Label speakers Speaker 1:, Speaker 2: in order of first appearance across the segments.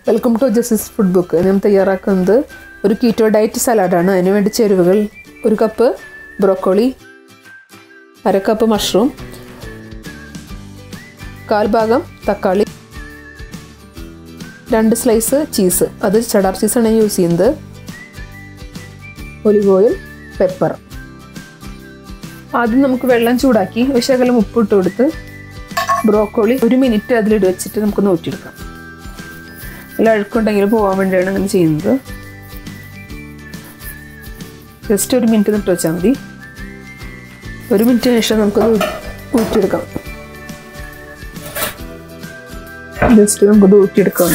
Speaker 1: welcome to justice food book ഞാൻ തയ്യാറാക്കുന്നത് ഒരു കീറ്റോ ഡയറ്റ് സലാഡാണ് അതിന് വേണ്ടി ചേരുവകൾ ഒരു കപ്പ് ബ്രോക്കോളി അര കപ്പ് മഷ്റൂം കാൽ ഭാഗം തക്കാളി രണ്ട് സ്ലൈസ് ചീസ് അത് ചടാർ ചീസാണ് ഞാൻ യൂസ് ചെയ്യുന്നത് ഒലിവ് ഓയിൽ പെപ്പർ ആദ്യം നമുക്ക് വെള്ളം ചൂടാക്കി ഒരു ശകലം ഉപ്പിട്ട് കൊടുത്ത് ബ്രോക്കോളി ഒരു മിനിറ്റ് അതിലിട്ട് വെച്ചിട്ട് നമുക്ക് നോറ്റിയെടുക്കാം നല്ല അഴുക്കുണ്ടെങ്കിൽ പോകാൻ വേണ്ടിയാണ് അങ്ങനെ ചെയ്യുന്നത് ജസ്റ്റ് ഒരു മിനിറ്റ് നിട്ട് വെച്ചാൽ മതി ഒരു മിനിറ്റിന് ശേഷം നമുക്കത് ഊറ്റിയെടുക്കാം ജസ്റ്റ് നമുക്കത് ഊറ്റിയെടുക്കാം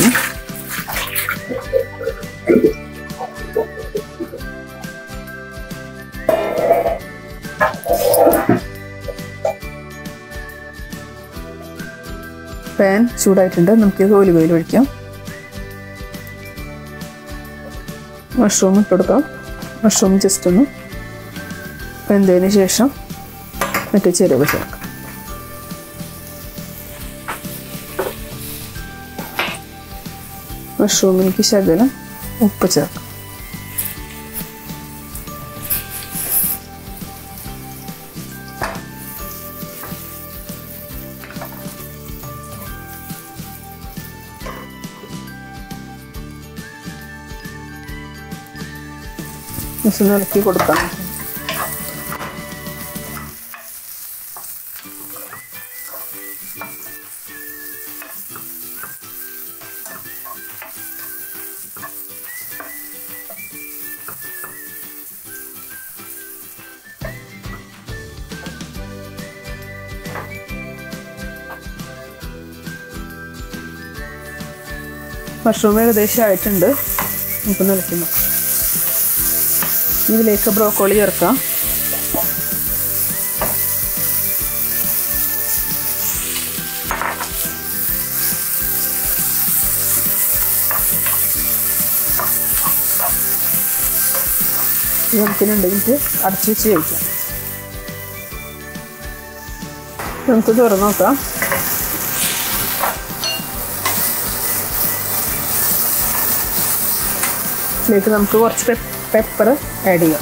Speaker 1: പാൻ ചൂടായിട്ടുണ്ട് നമുക്ക് ഒലിവ് ഓയിൽ ഒഴിക്കാം മഷ്റൂം ഇട്ട് കൊടുക്കാം മഷ്റൂം ജസ്റ്റ് ഒന്ന് വെന്തതിന് ശേഷം മറ്റേ ചേരുവ ചേർക്കാം മഷ്റൂമിലേക്ക് ശകലം ഉപ്പ് ചേർക്കാം ജസ്റ്റ് ഇളക്കി കൊടുക്കാം മഷ്റൂം ഏകദേശം ആയിട്ടുണ്ട് നമുക്ക് നിലയ്ക്ക് നോക്കാം ഇതിലേക്ക് ബ്രോക്കോളി ചേർക്കാം ഇത് നമുക്ക് രണ്ട് മിനിറ്റ് അടച്ചു വെച്ച് കഴിക്കാം നമുക്ക് തുറന്നു നോക്കാം ഇതിലേക്ക് നമുക്ക് കുറച്ച് പെപ്പർ ആഡ് ചെയ്യാം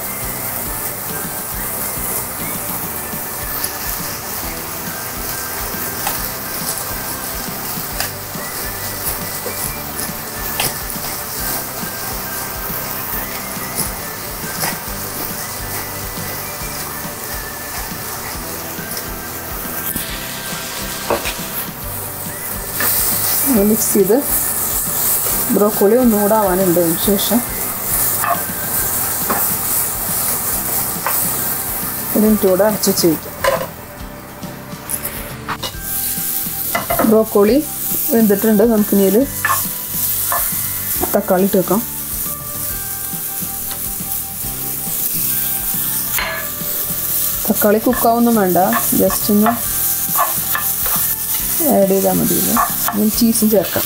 Speaker 1: മിക്സ് ചെയ്ത് ബ്രോക്കോളി ഒന്നുകൂടെ ആവാനുണ്ട് അതിന് ശേഷം ഒരു മിനിറ്റ് കൂടെ അടച്ചു വെച്ച് വയ്ക്കാം ബ്രോക്കോളി വെന്തിട്ടുണ്ട് നമുക്ക് ഇനി ഒരു തക്കാളി ഇട്ട് വെക്കാം തക്കാളി കുക്കാവൊന്നും വേണ്ട ജസ്റ്റ് ഒന്ന് ആഡ് ചെയ്താൽ മതിയല്ലോ ഇനി ചീസും ചേർക്കാം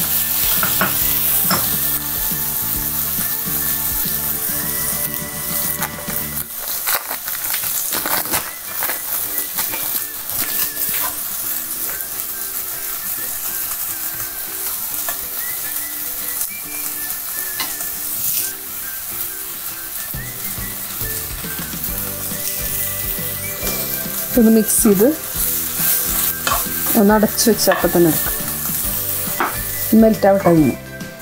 Speaker 1: ഒന്ന് മിക്സ് ചെയ്ത് ഒന്ന് അടച്ചു വെച്ച് അപ്പം തന്നെ എടുക്കാം മെൽറ്റ് ആവട്ടെ ഇങ്ങനെ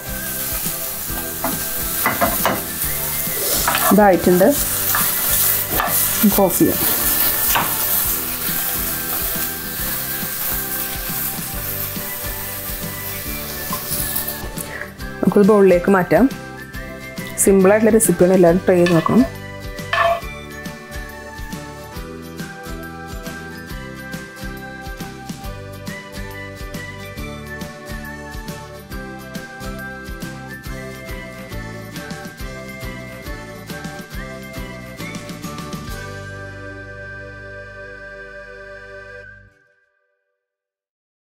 Speaker 1: ഇതായിട്ടുണ്ട് നമുക്ക് ഓഫ് ചെയ്യാം നമുക്കത് ബൗളിലേക്ക് മാറ്റാം സിമ്പിളായിട്ടുള്ള റെസിപ്പിയാണ് എല്ലാവരും ട്രൈ ചെയ്ത് നോക്കണം